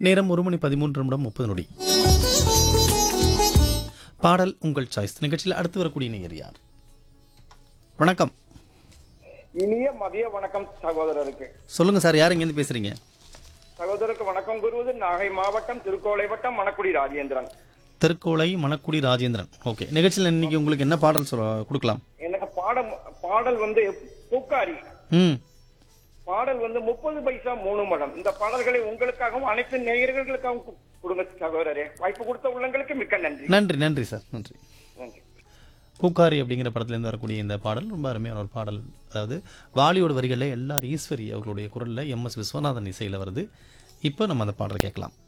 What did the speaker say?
நேரம் ஒரு மணி பதிமூன்று நிமிடம் முப்பது நொடி பாடல் உங்கள் சாய்ஸ் நிகழ்ச்சியில் அடுத்து வரக்கூடிய நேயர் யார் வணக்கம் இனிய மதிய வணக்கம் சகோதரருக்கு சொல்லுங்க சார் யார் இங்கேருந்து பேசுறீங்க சகோதரருக்கு வணக்கம் கூறுவது நாகை மாவட்டம் திருக்கோளை வட்டம் மணக்குடி ராஜேந்திரன் திருக்கோளை மணக்குடி ராஜேந்திரன் ஓகே நிகழ்ச்சியில் இன்னைக்கு உங்களுக்கு என்ன பாடல் சொல்ல கொடுக்கலாம் எனக்கு பாடம் பாடல் வந்து பூக்காரி ம் பாடல் வந்து முப்பது பைசா மூணு மடம் இந்த பாடல்களை உங்களுக்காகவும் அனைத்து நேயர்களுக்காகவும் கு- கொடுங்க சகோதரரே வாய்ப்பு கொடுத்த உள்ளங்களுக்கு மிக்க நன்றி நன்றி நன்றி சார் நன்றி நன்றி பூக்காரி அப்படிங்கிற படத்துலேருந்து வரக்கூடிய இந்த பாடல் ரொம்ப அருமையான ஒரு பாடல் அதாவது வாலியோட வரிகளில் எல்லா ஈஸ்வரி அவர்களுடைய குரலில் எம் எஸ் விஸ்வநாதன் இசையில் வருது இப்போ நம்ம அந்த பாடலை கேட்கலாம்